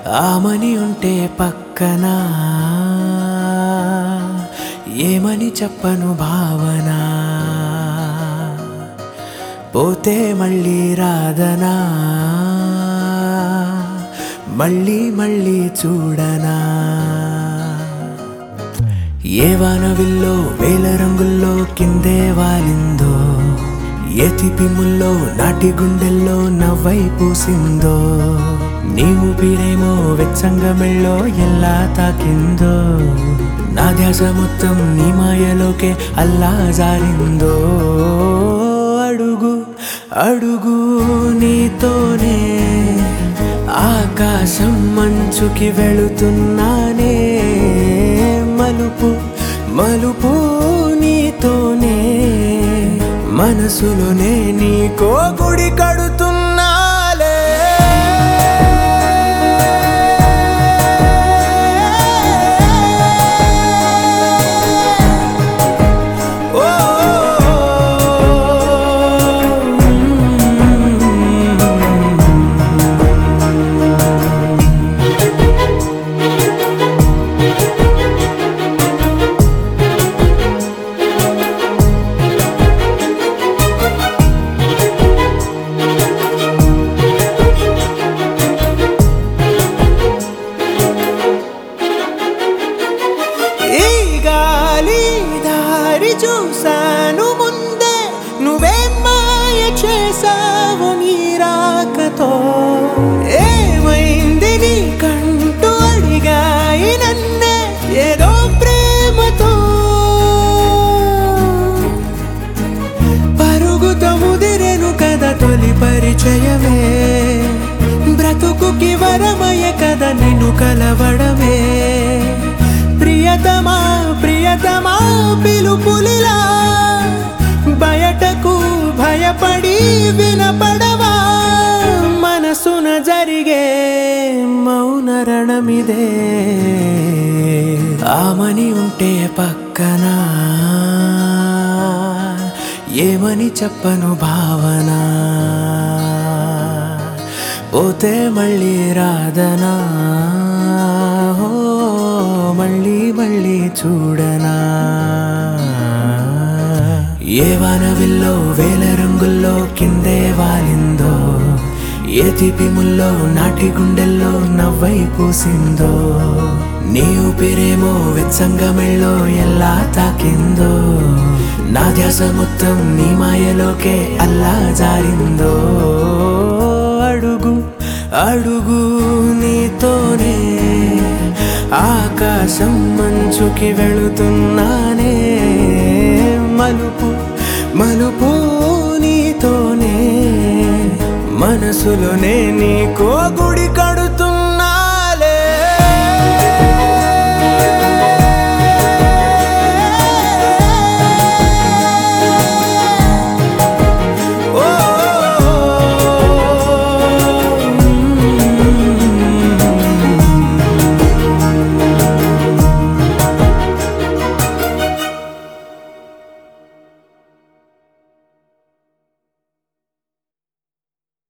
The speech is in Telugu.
ఆమని ఉంటే పక్కన ఏమని చెప్పను భావన పోతే మళ్ళీ రాదనా మళ్ళీ మళ్ళీ చూడనా ఏ వానవిల్లో వేల రంగుల్లో కిందే వాలిందో ఏ తిపిముల్లో నాటి గుండెల్లో నవ్వై పూసిందో నీ ఊపిరేమో వెచ్చంగా మెళ్ళో ఎలా తాకిందో నా ధ్యాస మొత్తం నీ మాయలోకే అల్లా జారిందో అడుగు అడుగు నీతోనే ఆకాశం మంచుకి వెళుతున్నానే మలుపు మలుపు నీతోనే మనసులోనే నీకో గుడి కడుతున్నాలే ఓ ఈ గాలి దారి చూశాను ముందే నువ్వే మాయ చేసావు నీ రాకతో ఏమైంది నీ కంటూ అడిగాయి నన్నే ఏదో ప్రేమతో పరుగుతో ముదిరెను కదా తొలి పరిచయమే బ్రతుకుకి వరమయ కదా నిన్ను కలవడమే ప్రియతమా ప్రియతమా పిలుపులిలా బయటకు భయపడి వినపడవా మనసున జరిగే మౌన రణమిదే ఆమని ఉంటే పక్కన ఏమని చెప్పను భావన పోతే మళ్ళీ రాదనా హో మళ్ళీ మళ్ళీ చూడనా ఏ వానవిల్లో వేల రంగుల్లో కిందే వాలిందో ఏ తిపిముల్లో నాటి గుండెల్లో నవ్వై పూసిందో నీ ఊపిరేమో వెచ్చంగా మెళ్ళో ఎలా తాకిందో నా ధ్యాస మొత్తం నీ మాయలోకే అల్లా జారిందో అడుగు అడుగు నీతోనే ఆకాశం మంచుకి వెళుతున్నానే మలుపు మలుపు నీతోనే మనసులోనే నీకో గుడి కడు